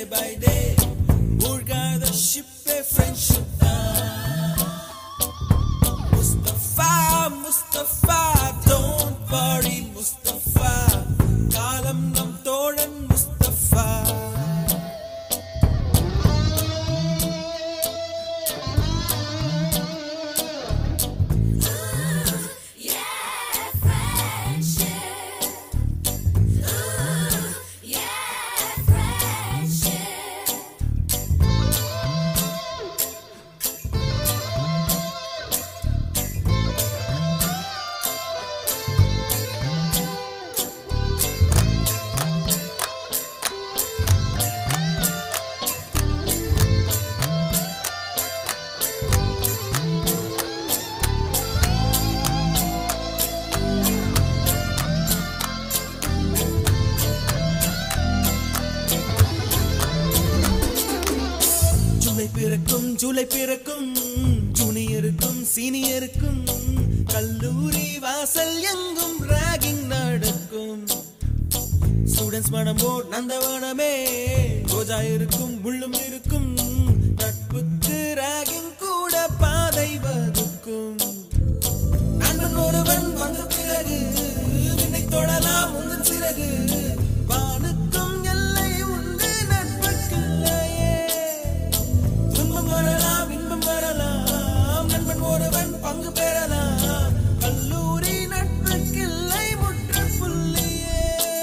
By day மூழ்காத ஷிப்பே friendship தான் Mustafa Mustafa don't worry Mustafa காலம் நம் தோழன் முஸ்தபா ஜூலை பிறக்கும் ஜூலை பிறக்கும் ஜூனியருக்கும் சீனியருக்கும் கல்லூரி வாசல் எங்கும் ராகிங் நடக்கும் ஸ்டூடெண்ட்ஸ் மனமோ நந்தவனமே ரோஜா இருக்கும் முள்ளும் இருக்கும் நட்புக்கு ராகிங் கூட பாதை வகுக்கும் நண்பன் ஒருவன் வந்த பிறகு விண்ணை தொடலாம் உந்தன் சிறகு வானுக்கும் எல்லை உண்டு நட்புக்கில்லையே துன்பம் வரலாம் இன்பம் வரலாம் நண்பன் ஒருவன் பங்கு பெறலாம் கல்லூரி நட்புக்கில்லை முற்றுப்புள்ளியே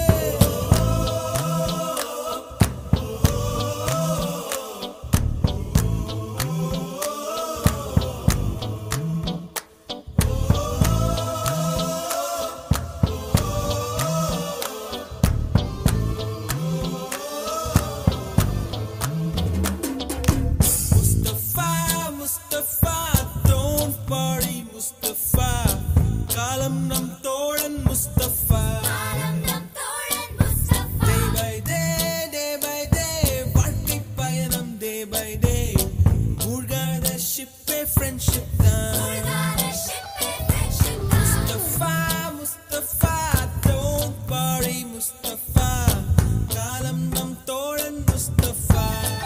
முஸ்தபா முஸ்தபா don't worry முஸ்தபா காலம் நம் தோழன் Mustafa day by day day by day வாழ்க்கை பயணம் day by day மூழ்காத ஷிப்பே ஃப்ரெண்ட்ஷிப் தான் முஸ்தபா முஸ்தபா don't worry முஸ்தபா காலம் நம் தோழன் முஸ்தபா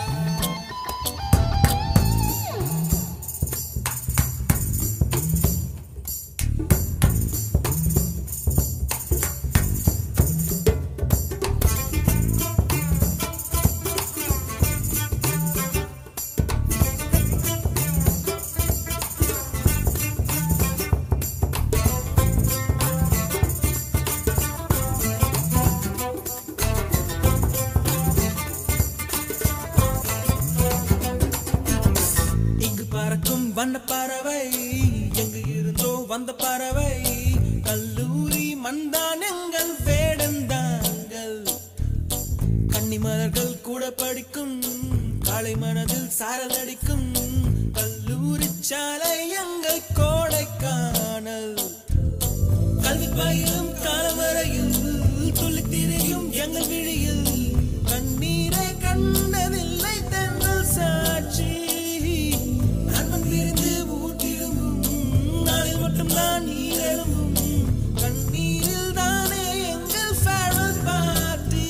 இங்கு பறக்கும் வண்ண பறவை எங்கு இருந்தோ வந்த பறவை கல்லூரி மண்தான் எங்கள் வேடந்தாங்கள் கன்னி மலர்கள் கூட படிக்கும் காலை மனதில் சாரல் அடிக்கும் கல்லூரி சாலை எங்கள் கோடைக்கானல் கல்வி பயிலும் காலம் வரையில் துள்ளித் திரியும் எங்கள் விழியில் கண்ணீரை கண்டதில்லை தென்றல் சாட்சி நண்பன் பிரிந்து ஊட்டிரும்பும் நாளில் மட்டும் நான் நீரெலும்பும் கண்ணீரில் தானே எங்கள் farewell party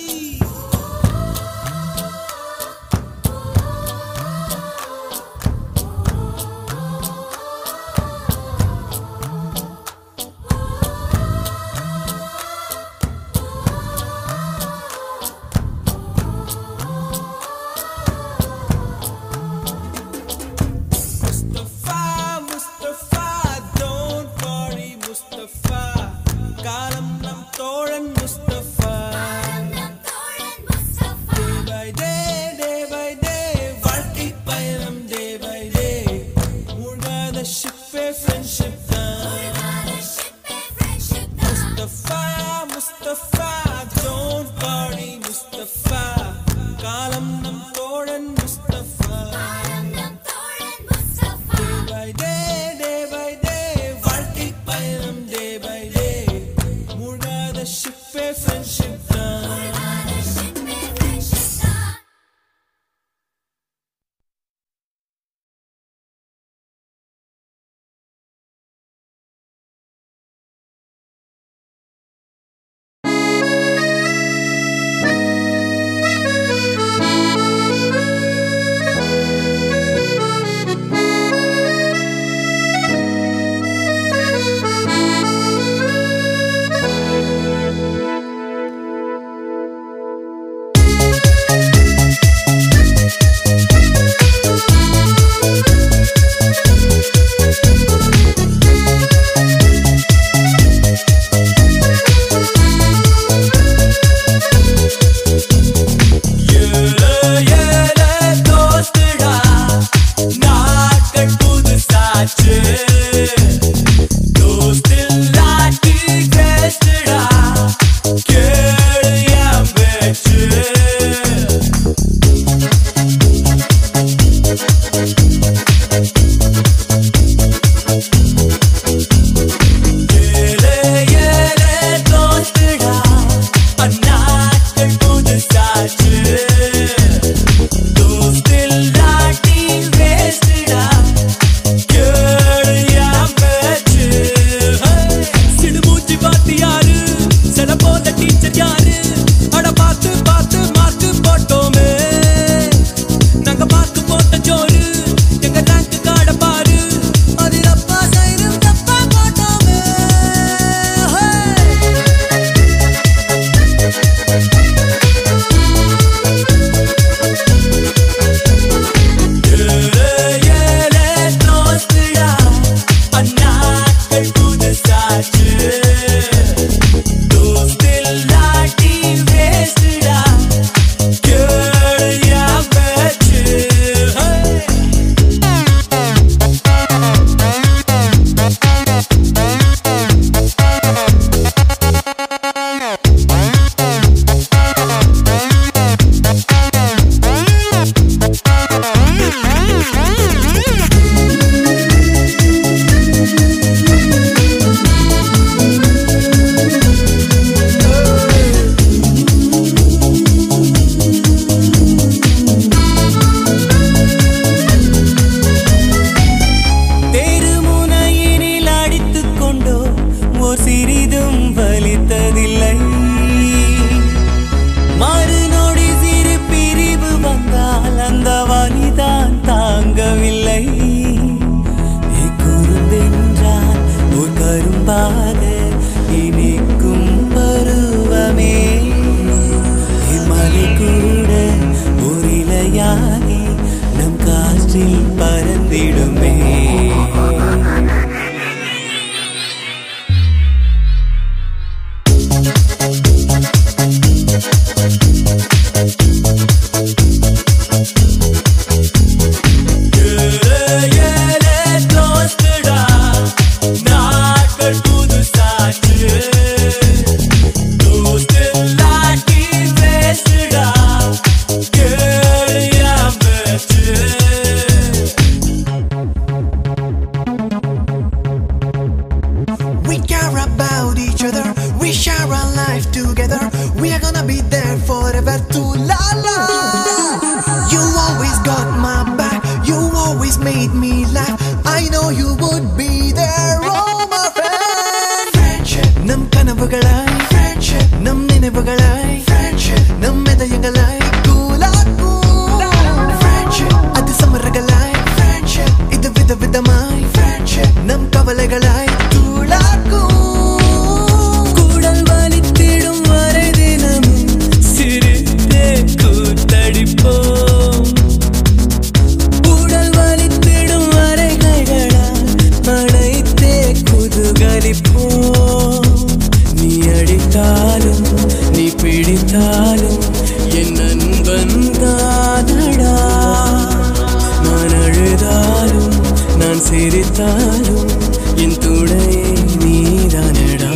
அவன் தானடா நான் அழுதாலும் நான் சிரித்தாலும் என் துணையே நீதானடா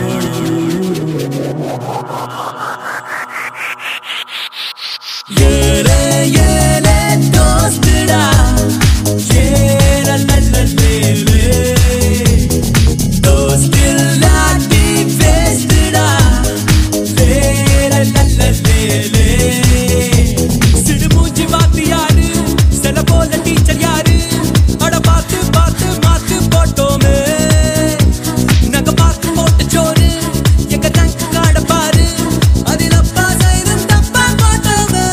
ஏலே ஏலே தோஸ்துடா ஏலல்லல்லேலே தோஸ்தில்லாட்டி வேஸ்டுடா லேலல்லல்லேலே சிடுமூஞ்சி வாத்து யாரு சில போல டீச்சர் யாரு அட பார்த்து பார்த்து மாத்து போட்டோமே நாங்க பார்த்து போட்ட சோறு எங்க டங்கு காட பாரு அதில் அப்பா சைரன் தப்பா போட்டோமே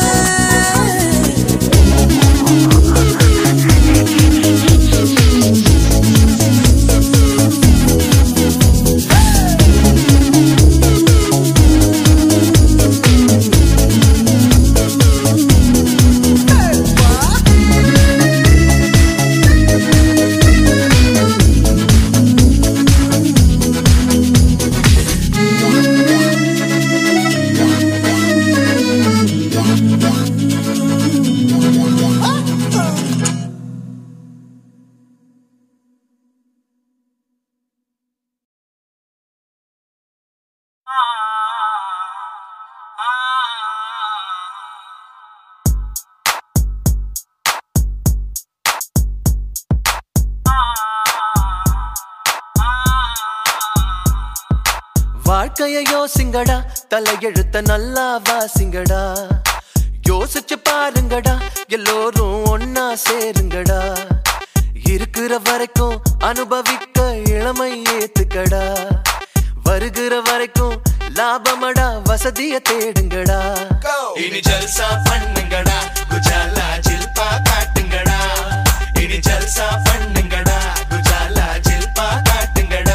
வாழ்க்கைய யோசிங்கடா தலையெழுத்த நல்லா வாசிங்கடா யோசிச்சு பாருங்கடா எல்லோரும் ஒன்னா சேருங்கடா இருக்கிற வரைக்கும் அனுபவிக்க இளமை ஏத்துக்கடா வருகிற வரைக்கும் லாபமடா வசதிய தேடுங்கடா இனி ஜல்சா பண்ணுங்கடா குஜாலா ஜில்பா காட்டுங்கடா இனி ஜல்சா பண்ணுங்கடா குஜாலா ஜில்பா காட்டுங்கடா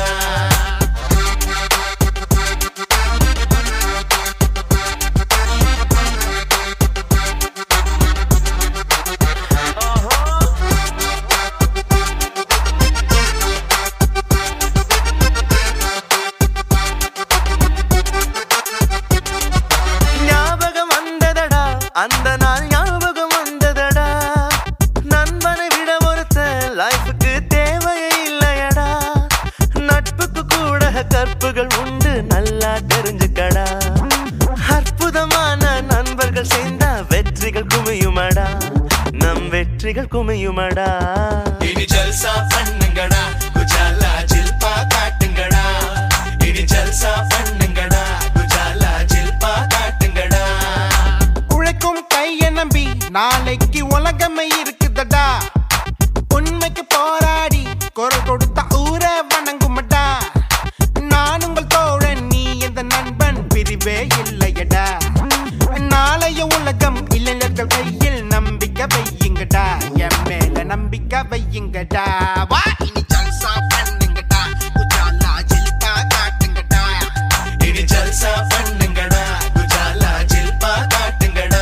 ஞாபகம் வந்ததடா அந்த நாள் ஞாபகம் வந்ததடா நண்பனை விட ஒருத்த லைஃபுக்கு தேவையே இல்லையடா நட்புக்கு கூட கற்புகள் உண்டு நல்லா தெரிஞ்சுக்கடா அற்புதமான நண்பர்கள் சேர்ந்தா வெற்றிகள் குமியுமடா நம் வெற்றிகள் குமியுமடா இனி ஜல்சா பண்ணுங்கடா குஜாலா ஜில்பா காட்டுங்கடா இனி ஜல்சா பண்ணுங்கடா குஜாலா ஜில்பா காட்டுங்கடா உழைக்கும் கைய நம்பி நாளைக்கு உலகமே இருக்குதடா உண்மைக்கு போராடி குரல் கொடுத்த ஊரை வணங்குமடா நான் உங்கள் தோழன் நீ எந்த நண்பன் பிரிவே இல்லையடா நாளைய உலகம் இளைஞர்கள் கையில் நம்பிக்கை வையுங்கடா என் மேல நம்பிக்கை வையுங்கடா வா இனி ஜல்சா பண்ணுங்கடா உஜாலா ஜில்பா காட்டுங்கடா இனி ஜல்சா பண்ணுங்கடா குஜாலா ஜில்பா காட்டுங்கடா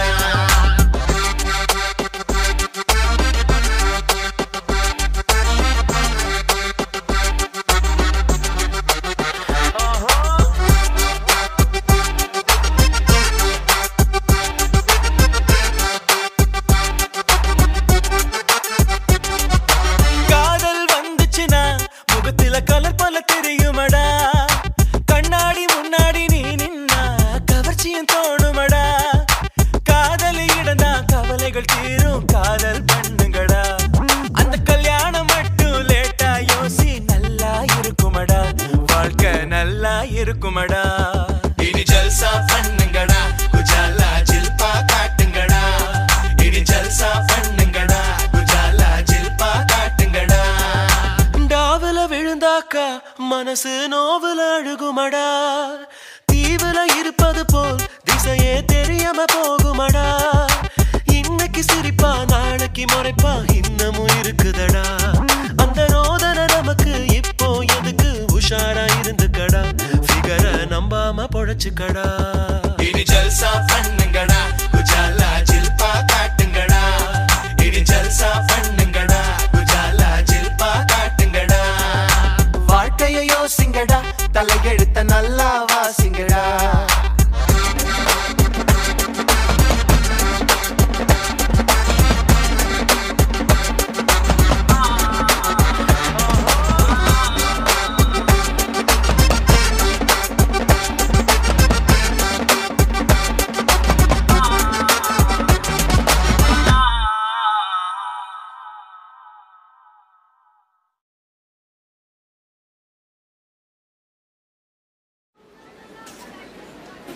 காதல் வந்துச்சுன்னா முகத்தில கலர் பல தெரியுமடா கண்ணாடி முன்னாடி நீ நின்னா கவர்ச்சியும் தோணுமடா காதலி இடந்தா கவலைகள் தீரும் காதல் பண்ணுங்கடா அந்த கல்யாணம் மட்டும் லேட்டா யோசி நல்லா இருக்குமடா வாழ்க்கை நல்லா இருக்குமடா இனி ஜல்சா பண்ணுங்கடா குஜாலா ஜில்பா காட்டுங்கடா இனி ஜல்சா பண்ணுங்கடா குஜாலா ஜில்பா காட்டுங்கடா டாவுல விழுந்தாக்கா மனசு நோவுல அழுகுமடா தீவுல இருப்பது போல் திசையே தெரியாம போகுமடா இன்னைக்கு சிரிப்பா நாளைக்கு முறைப்பா இன்னமும் இருக்குதடா அந்த ரோதனை நமக்கு இப்போ எதுக்கு உஷாரா இருந்துக்கடா ஃபிகர நம்பாம பொழைச்சுக்கடா இனி ஜல்சா பண்ணுங்கடா குஜாலா ஜில்பா காட்டுங்கடா இனி ஜல்சா பண்ணுங்கடா குஜாலா ஜில்பா காட்டுங்கடா வாழ்க்கைய யோசிங்கடா தலையெழுத்த நல்லா வாசிங்கடா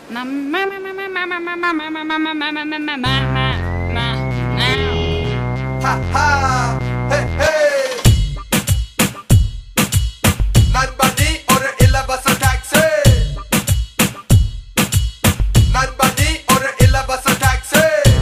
Ha ha! Hey hey! Nobody order illa bus or taxi. Nobody order illa bus or taxi.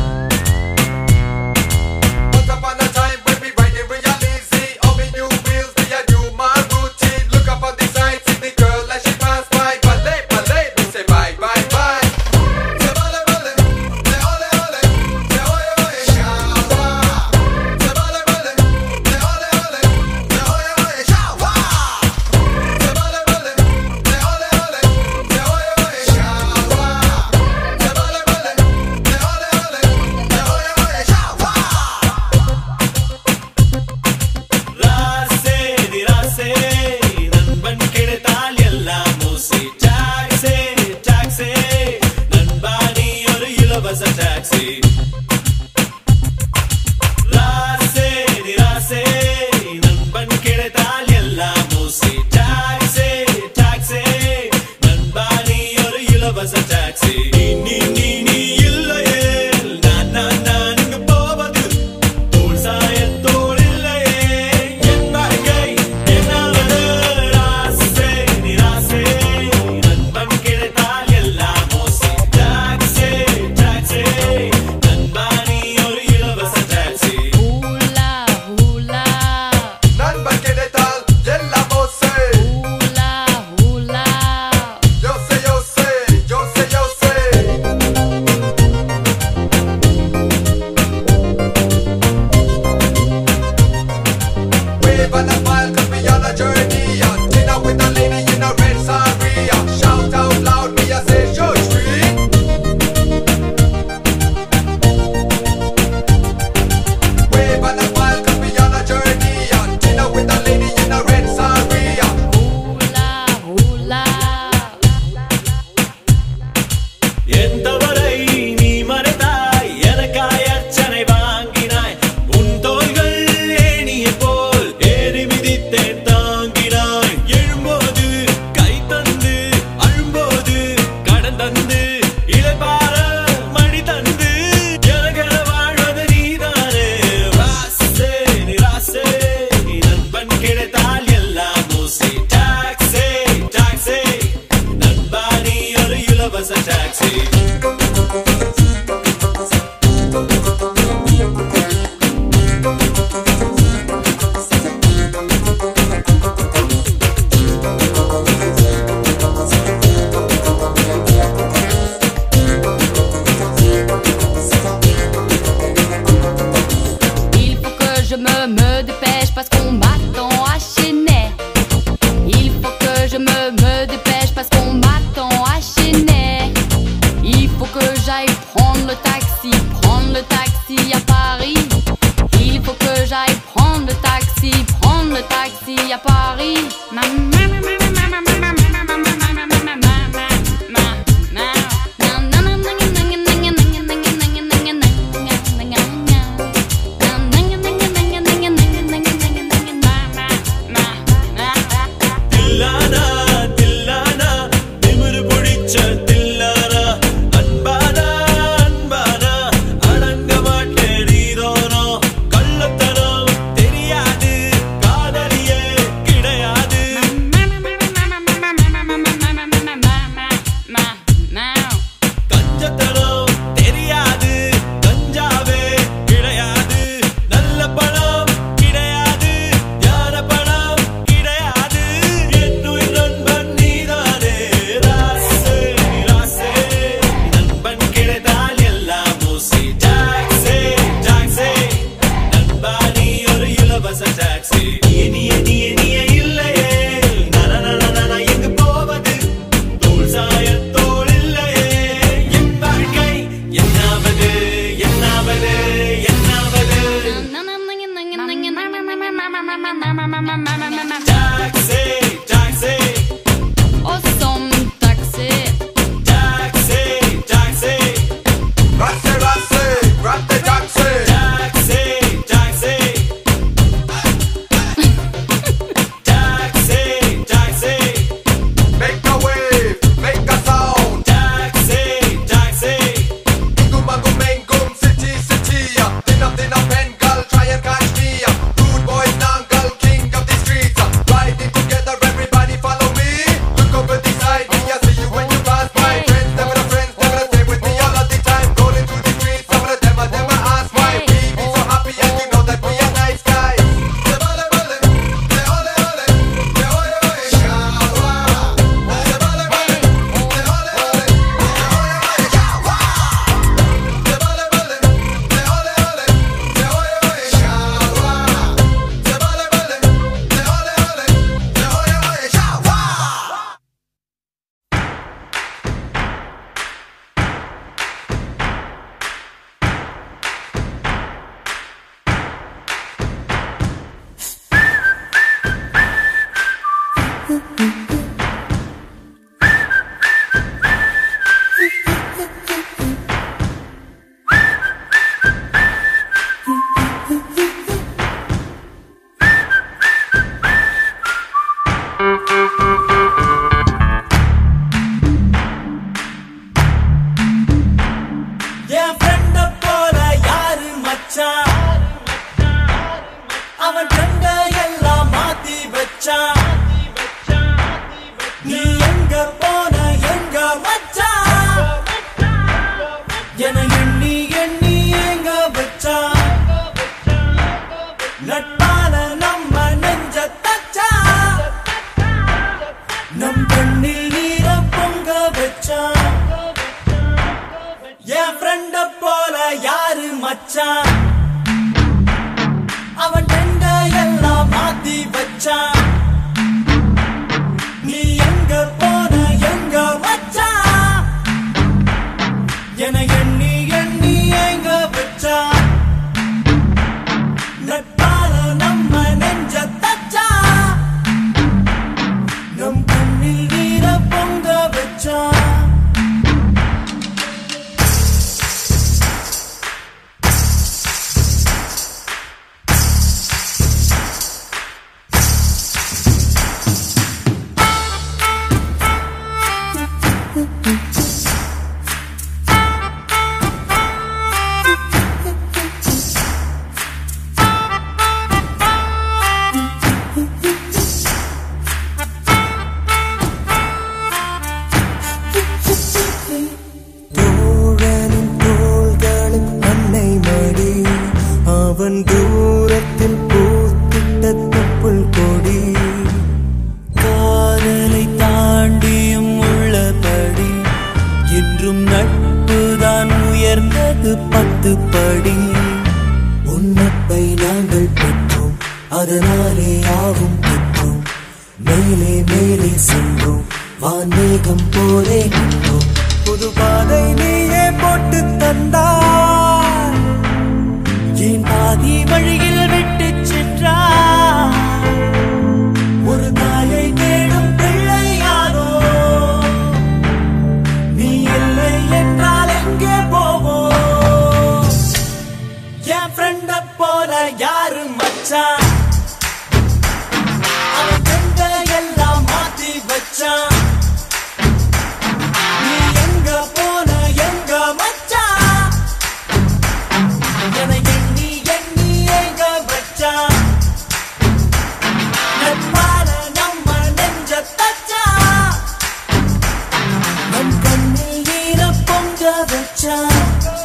Once upon a time when we riding real easy, all we new wheels, we a new my routine. Look up on the side, see the girl as she pass by. Ballet, ballet, we say bye, bye, bye. Say ballet, ballet, say ole, ole, say oye, oye, shawa. Say ballet, ballet, say ole, ole, say oye, oye, shawa. Say ballet, ballet, say ole, ole, say oye, oye, shawa. Say ballet, ballet, say ole, ole, say oye, oye, shawa. ராசே நிராசே நண்பன் கிடைத்தால் எல்லாம் மூசி டாக்ஸே டாக்ஸே நண்பா நீ ஒரு இலவச taxi ராசே நிராசே நண்பன் கிடைத்தால் எல்லாம் மூசி டாக்ஸே டாக்ஸே நண்பா நீ ஒரு இலவச டாக்ஸி நீ நீ நீ நீ இல்லையே நான் நான் நான் இங்கு போவது தோள் சாயத்தோள் இல்லையே என் வாழ்க்கை என்னாவது ராசே நிராசே நண்பன் கிடைத்தால் எல்லாம் மோசே டாக்ஸே டாக்ஸே நண்பா நீ ஒரு இலவச டாக்ஸி Hula, hula, நண்பன் கிடைத்தால் எல்லாம் மோசே hula, hula. யோசே யோசே யோசே யோசே Wave and a smile 'cause we on a journey uh, Dinner with a lady in a red sari uh, Shout out loud, me I say show street Wave and a smile 'cause we on a journey uh, Dinner with a lady in a red sari uh, Hula, hula. என் தவறை நீ மறைத்தாய் எனக்காய் அர்ச்சனை வாங்கினாய் உன் தோள்கள் ஏணியை போல் ஏறி மிதித்தேன் தாங்கினாய் எழும்போது கை தந்து அழும்போது கடன் தந்து இளைப்பாற மணி தந்து எனக்கென வாழ்வது நீதானே ராசே நிராசே நண்பன் கிடைத்தால் எல்லாம் மூசி டாக்ஸே டாக்ஸே நண்பா நீ ஒரு இலவச taxi Il faut que je me, me dépêche parce qu'on m'attend à Chennai. Il faut que je me, me dépêche parce qu'on m'attend à Chennai. Il faut que j'aille prendre le taxi, prendre le taxi à Paris. Il faut que j'aille prendre le taxi, prendre le taxi à Paris. தில்லானா தில்லானா திமிரு பிடிச்ச தில்லானா அன்பானா அன்பானா அடங்க மாட்டேன் நீதானா கள்ளத்தனம் தெரியாது காதலியே கிடையாது கஞ்சத்தனம் தெரியாது கஞ்சாவே கிடையாது நல்ல பணம் கிடையாது ஞான பணம் கிடையாது என்னுயிர் நண்பன் நீதானே ராசே ராசே நண்பன் கிடைத்தால் எல்லாம் மூசி டாக்ஸே டாக்ஸே நண்பா நீ ஒரு இலவச டாக்ஸி நீ நீ நீ நீ இல்லையே நன நன நன எங்கு போவது தோள் சாயத்தோள் இல்லையே என் வாழ்க்கை என்னாவது என்னாவது என்னாவது taxi taxi Oh, some taxi. Taxi taxi Rasse, rasse, ratte, taxi taxi taxi taxi taxi Make a wave, make a sound taxi அவன் கண்ட எல்லாம் மாத்தி வச்சான் நீ எங்க போன எங்க மச்சான் என எண்ணி எண்ணி எங்க வச்சான் நட்பால நம்ம நெஞ்ச தச்சான் நம் கண்ணில் நீர பொங்க வச்சான் என் ஃப்ரெண்ட போல யாரு மச்சான் அவன் எங்க எல்லாம் மாத்தி வச்சான் நீ எங்க போன எங்க வச்சான் என எண்ணி எண்ணி எங்க வச்சான் நட்பால நம்ம நெஞ்ச தச்சான் நம் கண்ணில் நீர பொங்க வச்சான் தோழனின் தோள்களின் அன்னை மடி அவன் தூரத்தில் பூத்திட்ட தொப்புள் கொடி காதலை தாண்டியும் உள்ளபடி என்றும் நட்புதான் உயர்ந்தது பத்து படி உன்னப்பை நாங்கள் பெற்றோம் அதனாலே ஆகும் பெற்றோம் மேலே மேலே சென்றோம் வான்மேகம் போலே நின்றோம் புது பாதை நீயே போட்டு தந்தாய் என் பாதி வழியில் விட்டு சென்றாய் ஒரு தாயை தேடும் பிள்ளையாரோ நீ இல்லை என்றால் எங்கே போவோம் என் ஃப்ரெண்ட போல யாரு மச்சான் அவன் கண்ட எல்லாம் மாத்தி வச்சான் நீ எங்க போன எங்க மச்சான் என எண்ணி எண்ணி எங்க வச்சான் நட்பால நம்ம நெஞ்ச தச்சான் நம் கண்ணில் நீர பொங்க வச்சான்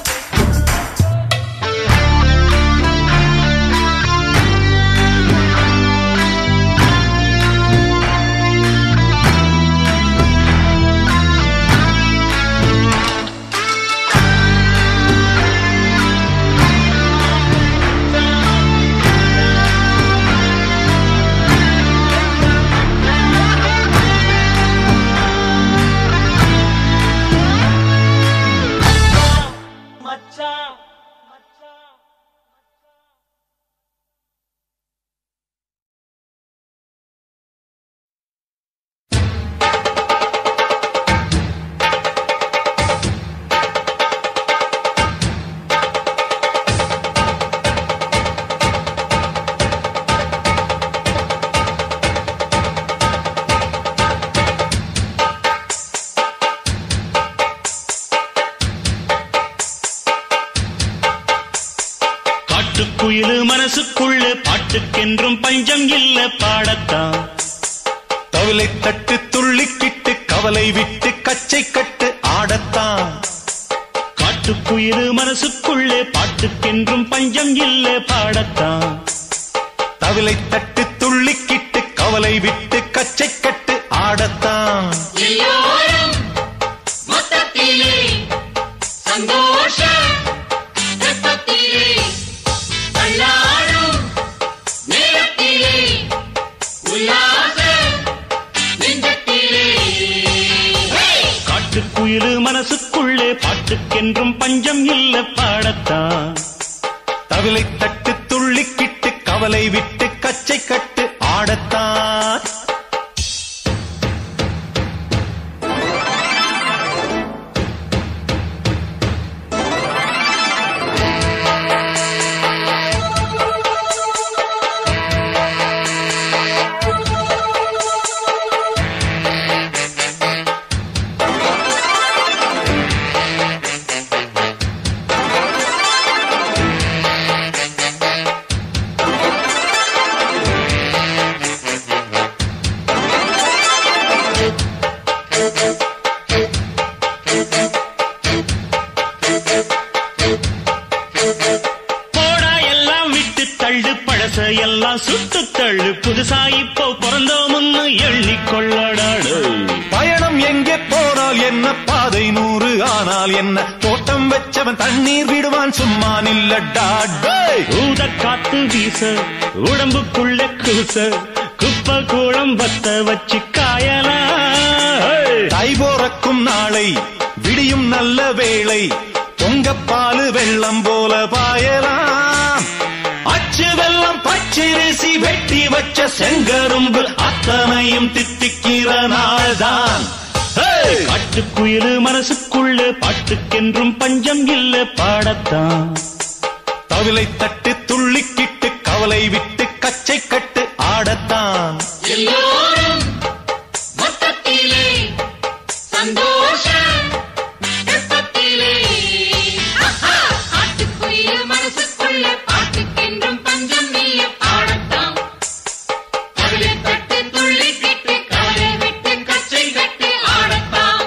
மச்சான் மச்சான் காட்டுக்குயிலு மனசுக்குள்ள பாட்டுக்கென்றும் பஞ்சம் இல்ல பாடத்தான் தவிலை தட்டு துள்ளிக்கிட்டு கவலை விட்டு கச்சை கட்டு ஆடத்தான் காட்டுக்குயிலு மனசுக்குள்ளே பாட்டுக்கென்றும் பஞ்சம் இல்ல பாடத்தான் தவிலை தட்டு துள்ளிக்கிட்டு கவலை விட்டு கச்சை கட்டு ஆடத்தான் எல்லோரும் மொத்தத்திலே சந்தோஷ வெப்பத்திலே தள்ளாடும் நேரத்திலே உல்லாச நெஞ்சத்திலே காட்டுக்குயிலு மனசுக்குள்ளே பாட்டுக்கென்றும் பஞ்சம் இல்ல பாடத்தான் தவிலை தட்டு துள்ளிக்கிட்டு கவலை விட்டு கச்சை கட்டு ஆடத்தான் போடா எல்லாம் விட்டு தள்ளு பழச எல்லாம் சுட்டு தள்ளு புதுசா இப்போ பிறந்தோம்னு எண்ணிக்கொள்ளடாடு பயணம் எங்கே போனால் என்ன பாதை நூறு ஆனால் என்ன தோட்டம் வச்சவன் தண்ணீர் விடுவான் சும்மா நில்லடா டேய். ஊத காத்து வீச உடம்புக்குள்ள கூச குப்பை கூளம் வத்த வச்சு காயலாம் தை போறக்கும் நாளை விடியும் நல்ல வேளை பொங்கப்பாலு வெள்ளம் போல பாயலாம் அச்சு வெள்ளம் பச்சரிசி வெட்டி வச்ச செங்கரும்பு அத்தனையும் தித்திக்கிற நாள்தான் ஹே! காட்டுக்குயிலு மனசுக்குள்ள பாட்டுக்கென்றும் பஞ்சம் இல்ல பாடத்தான் தவிலை தட்டு துள்ளிக்கிட்டு கவலை விட்டு கச்சை கட்டு ஆடத்தான் எல்லோரும் மொத்தத்திலே சந்தோஷ வெப்பத்திலே ஆஹா! ஆட்டுக்குயில் மனசுக்குள்ள பாட்டுக்கென்றும் பஞ்சம் இல்ல பாடத்தான் கவிலை தட்டு துள்ளி கிட்டு கவலை விட்டு கச்சை கட்டு ஆடத்தான்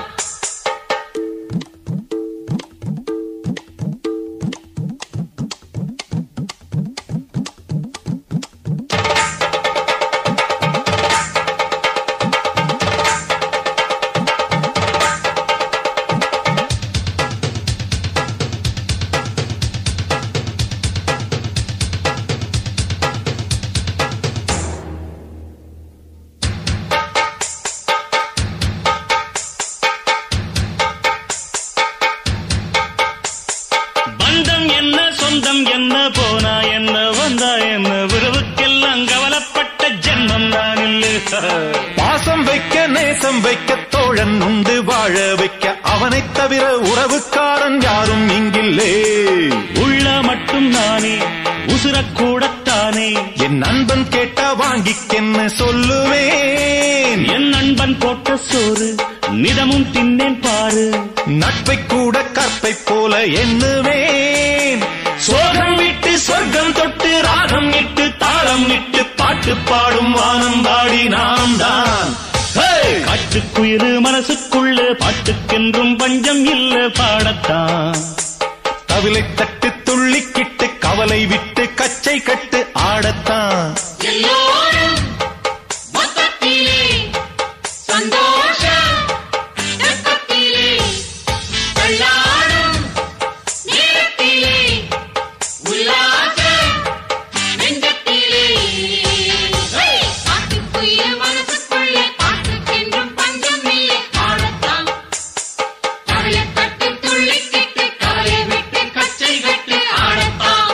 பந்தம் என்ன சொந்தம் என்ன போனா என்ன வந்தா என்ன உறவுக்கெல்லாம் கவலைப்பட்ட ஜென்மம் நான் இல்லை பாசம் வைக்க நேசம் வைக்க தோழன் உண்டு வாழ வைக்க அவனைத் தவிர உறவுக்காரன் யாரும் இங்கில்லே உள்ள மட்டும் நானே உசுரக்கூடத்தானே என் நண்பன் கேட்டா வாங்கிக்கென்ன சொல்லுவேன் என் நண்பன் போட்ட சோறு நிதமும் தின்னேன் பாரு நட்பை கூட கற்பை போல எண்ணுவேன் சோகம் விட்டு சொர்க்கம் தொட்டு ராகம் இட்டு தாளம் இட்டு பாட்டு பாடும் வானம் பாடி நாம் தான் ஹே! காட்டுக்குயிரு மனசுக்குள்ள பாட்டுக்கென்றும் பஞ்சம் இல்ல பாடத்தான் தவிலை தட்டு துள்ளிக்கிட்டு கவலை விட்டு கச்சை கட்டு ஆடத்தான் எல்லோரும் மொத்தத்திலே சந்தோஷ வெப்பத்திலே தள்ளாடும் நேரத்திலே உல்லாச நெஞ்சத்திலே பாட்டுக்குயில் மனசுக்குள்ளே பாட்டுக்கென்றும் பஞ்சம் இல்லை ஆடத்தான் கவலை தட்டு துள்ளிக்கிட்டு கவலை விட்டு கச்சை கட்டு ஆடத்தான்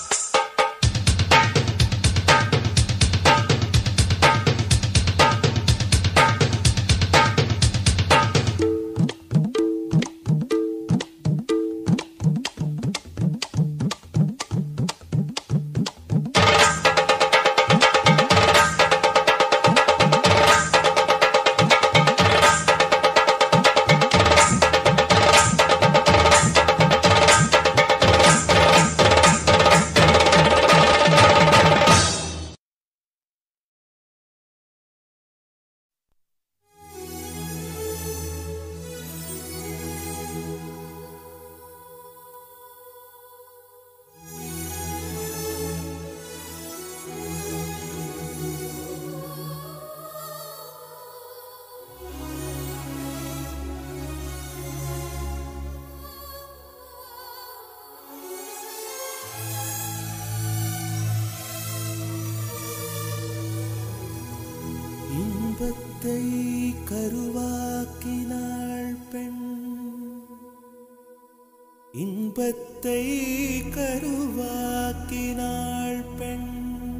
இன்பத்தை கருவாக்கினாள் பெண் இன்பத்தை கருவாக்கினாள் பெண்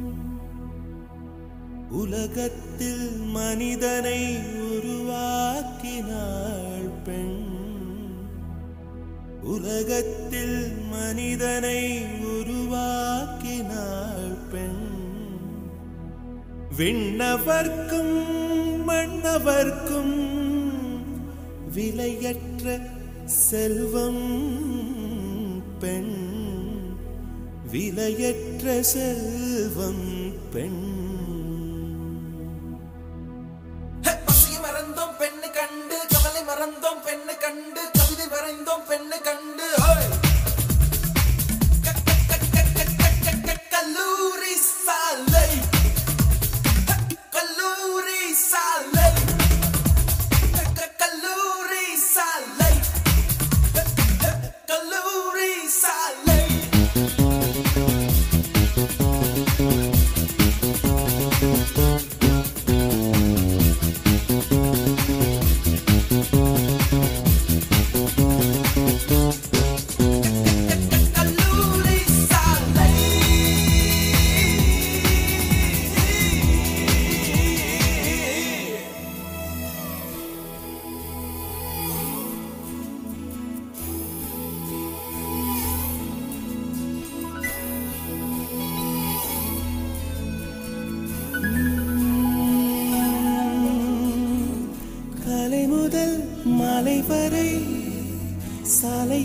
உலகத்தில் மனிதனை உருவாக்கினாள் பெண் உலகத்தில் மனிதனை உருவாக்கினாள் பெண் விண்ணவர்க்கும் மன்னவர்க்கும் விலையற்ற செல்வம் பெண் விலையற்ற செல்வம் பெண் பசியை மறந்தோம் பெண்ணு கண்டு கவலை மறந்தோம் பெண்ணு கண்டு கவிதை வரைந்தோம் பெண்ணு கண்டு ஹோய்! க-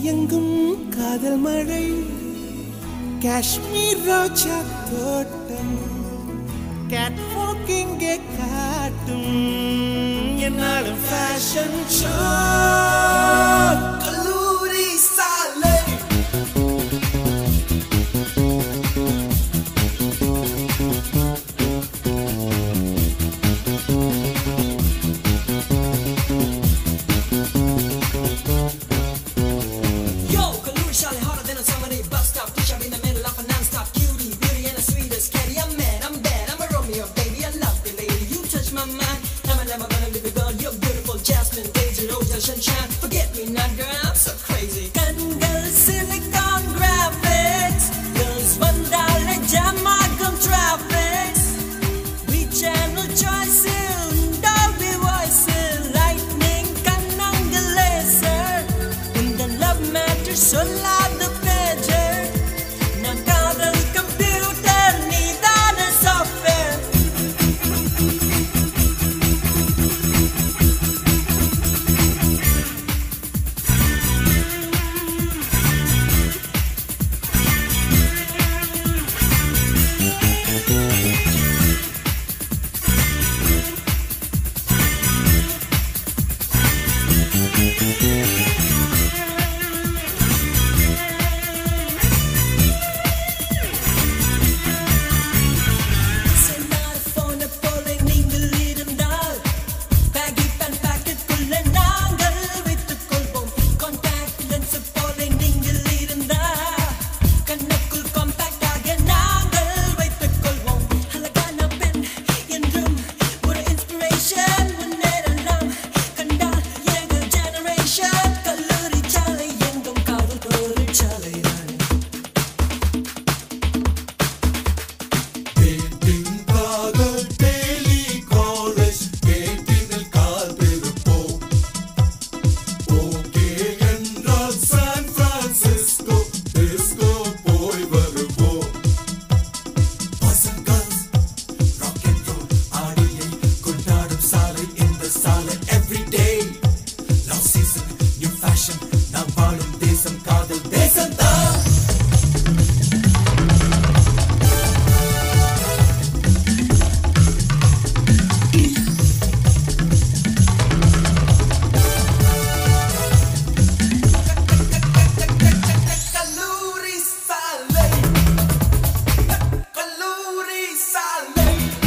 எங்கும் காதல் மழை காஷ்மீர் ரோஜா தோட்டம் கேட் வாக்கிங்கே காட்டும் என்னாலும் ஃபேஷன் ஷோ கல்லூரி சாலை Yo, Kaluri Shali harder than a somebody bus stop. Push up in the middle of a non-stop cutie, beauty and a sweetest candy. I'm mad, I'm bad, I'm a Romeo, baby. I love the lady. You touch my mind. I'm never gonna leave you gone. You're beautiful, Jasmine, Daisy, Rose, sunshine. Forget me not, girl. I'm so crazy. Kangal silicon graphics, girls one dollar Jamaican traffics. We channel choices, Dolby voices, lightning kananga laser. இந்த love matter சொல்லாத pager. நான் காதல் computer, நீதான software. சென்னார்போன போல நீங்கள் இருந்தால் baggy pant packetக்குள்ள நாங்கள் வைத்துக் கொள்வோம். contact lens போல நீங்கள் இருந்தால் கண்ணுக்குள் compact ஆக நாங்கள் வைத்துக் கொள்வோம். அழகான பெண் என்றும் ஒரு inspiration முன்னேறலாம். கண்டால் எங்கள் generation கல்லூரி சாலை எங்கும் காதல் தொழிற்சாலைதான் கல்லூரி சாலை கல்லூரி சாலை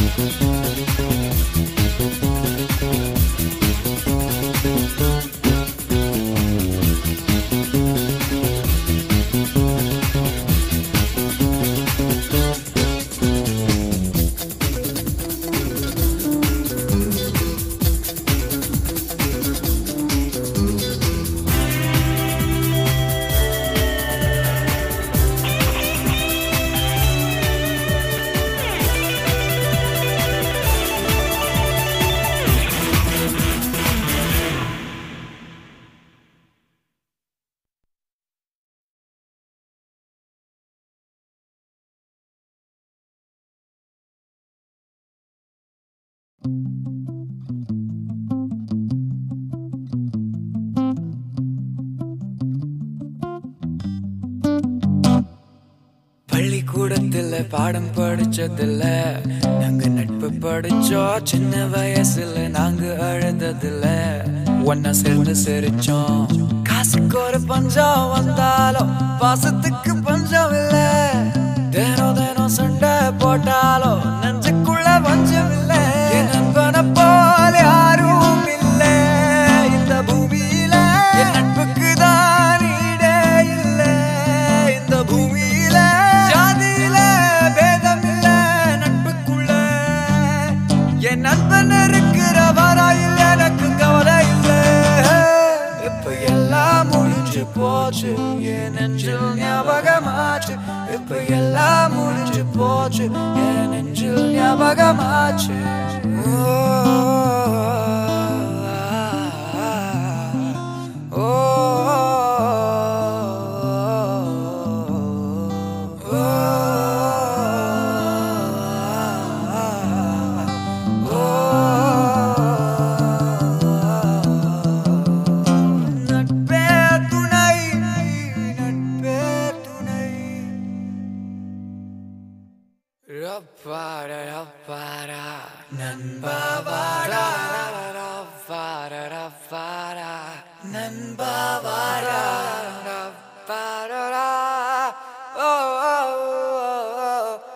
பள்ளிக்கூடத்துல பாடம் படிச்சதில்ல நாங்க நட்பு படிச்சோம் சின்ன வயசுல நாங்க அழுததில்ல ஒன்னா சேர்ந்து சிரிச்சோம் காசுக்கு ஒரு பஞ்சம் வந்தாலும் பாசத்துக்கு பஞ்சம் இல்ல தினம் தினம் சண்டை போட்டாலும் நெஞ்சுக்குள்ள பஞ்சம் இல்ல என் நண்பனை போல யாரும் இல்ல இந்த பூமியில என் நட்புக்கு தான் ஈடே இல்ல இந்த பூமியில ஜாதியில பேதம் இல்ல நட்புக்குள்ள என் நண்பன் இருக்கிற வராயில் எனக்கு கவலை இல்ல இப்ப எல்லாம் முடிஞ்சு போச்சு என் நெஞ்சில் ஞாபகமாச்சு இப்ப எல்லாம் முடிஞ்சு போச்சு என் நெஞ்சில் ஞாபகமாச்சு ஓ, ஓ, நட்பே துணை ரப்பாரா ரப்பாரா நண்பாவாரா ரப்பாரா ரப்பாரா நண்பாவாரா ரப்பாரா ஓ ஓ ஓ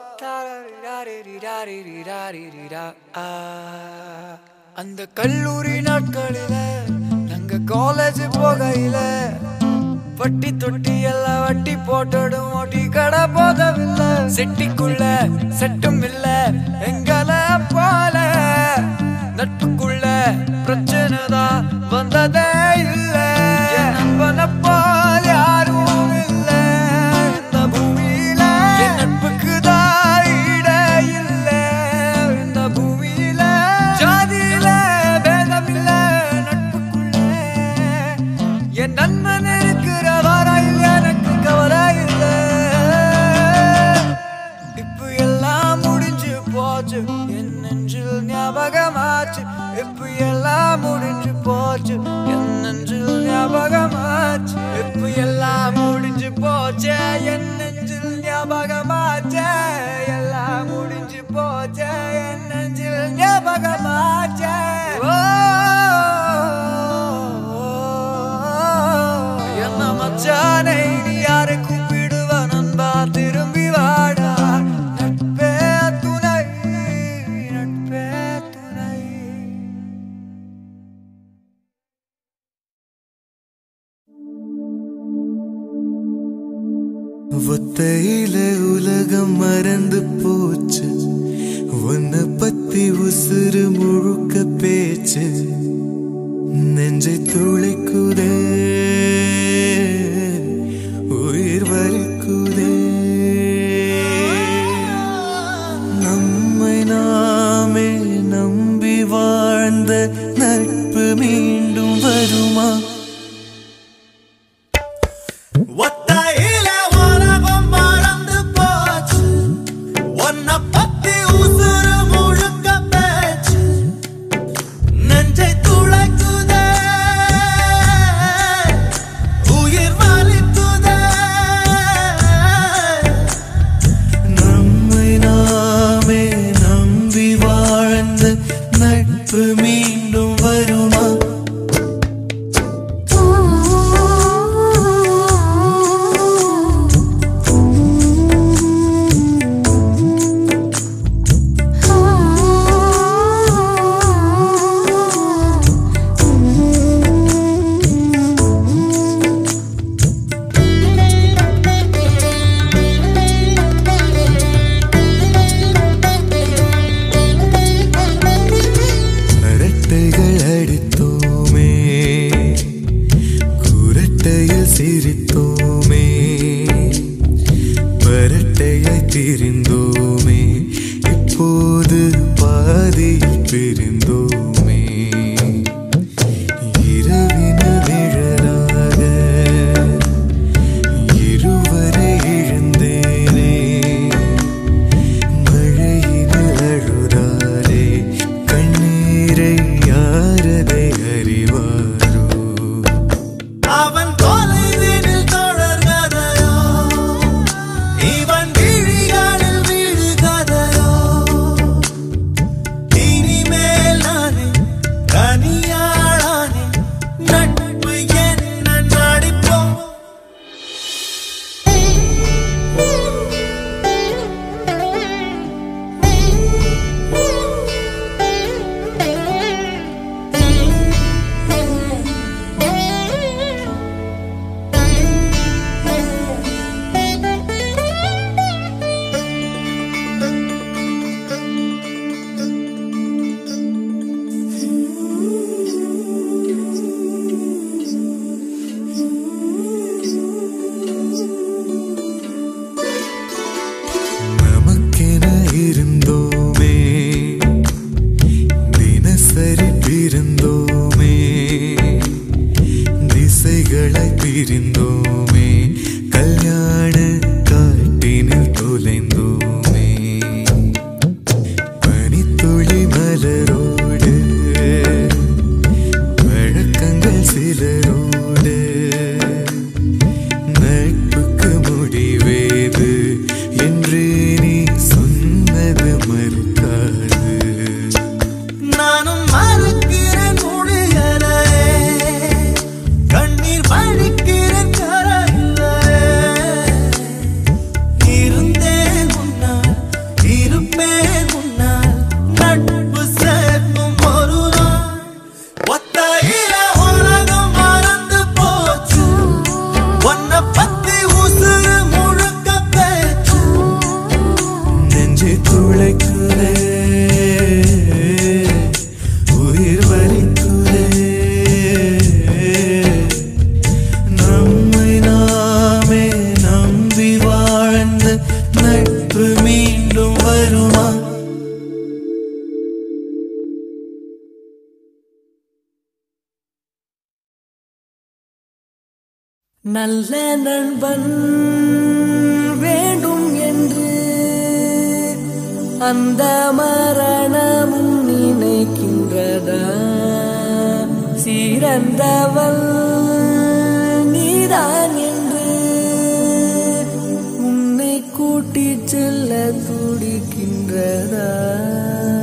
தாரிரிரிரிரிரிரிரிரிரா. ஆ. அந்த கல்லூரி நாட்களில நாங்க காலேஜ் போகையில வட்டி தொட்டி எல்லாம் வட்டி போட்டடும் ஓட்டி கடை போதவில்லை செட்டிக்குள்ள செட்டும் இல்ல எங்கள போல நட்புக்குள்ள பிரச்சனை தான் வந்ததே இல்ல என் நண்பனை போல் யாரும் இல்ல இந்த பூமியில என் நட்புக்கு தான் ஈடே இல்ல இந்த பூமியில ஜாதியில பேதம் இல்ல நட்புக்குள்ள என் நண்பன் இருக்கிற வரையில் எனக்கு கவலை இல்லை இப்ப எல்லாம் முடிஞ்சு போச்சு என் நெஞ்சில் ஞாபகமாச்சு இப்ப எல்லாம் முடிஞ்சு போச்சு என் நெஞ்சில் ஞாபகமாச்சு இப்ப எல்லாம் முடிஞ்சு போச்சு என் நெஞ்சில் ஞாபகமாச்சு எல்லாம் முடிஞ்சு போச்சு என் நெஞ்சில் ஞாபகமாச்சு என்ன மச்சானை நீ யாரை கூப்பிடுவ நண்பா திரும்பி வாடா நட்பே துணை நட்பே துணை ஒத்தையில உலகம் மறந்து போச்சு உன்னை பத்தி உசுறு முழுக்க பேச்சு நெஞ்சை துளைக்குதே உயிர் வலிக்குதே நம்மை நாமே நம்பி வாழ்ந்த நட்பு மீண்டும் வருமா ஒத்தையில உலகம் மறந்து போச்சு உன்னை பத்தி உசுறு முழுக்க பேச்சு நெஞ்சை துளைக்குதே உயிர் வலிக்குதே நம்மை நாமே நம்பி வாழ்ந்த நட்பு மீண்டும் வருமா அரட்டைகள் அடித்தோமே குரட்டையில் சிரித்தோமே பரட்டையாய் திரிந்தோமே இப்போது பாதியில் பிரிந்தோமே இரவின விழலாக இருவரை இழந்தேனே மழையினில் அழுதாலே கண்ணீரை யாரதை அறிவாரோ அவன் தொலைவினில் தொடர்கதையோ இவன் விழிகளில் விழுகதையோ இனிமே நட்பு மீண்டும் வருமா நல்ல நண்பன் வேண்டும் என்று அந்த மரணமும் நினைக்கின்றதா சிறந்தவள் நீதான் என்று உன்னை கூட்டிச் செல்ல துடிக்கின்றதா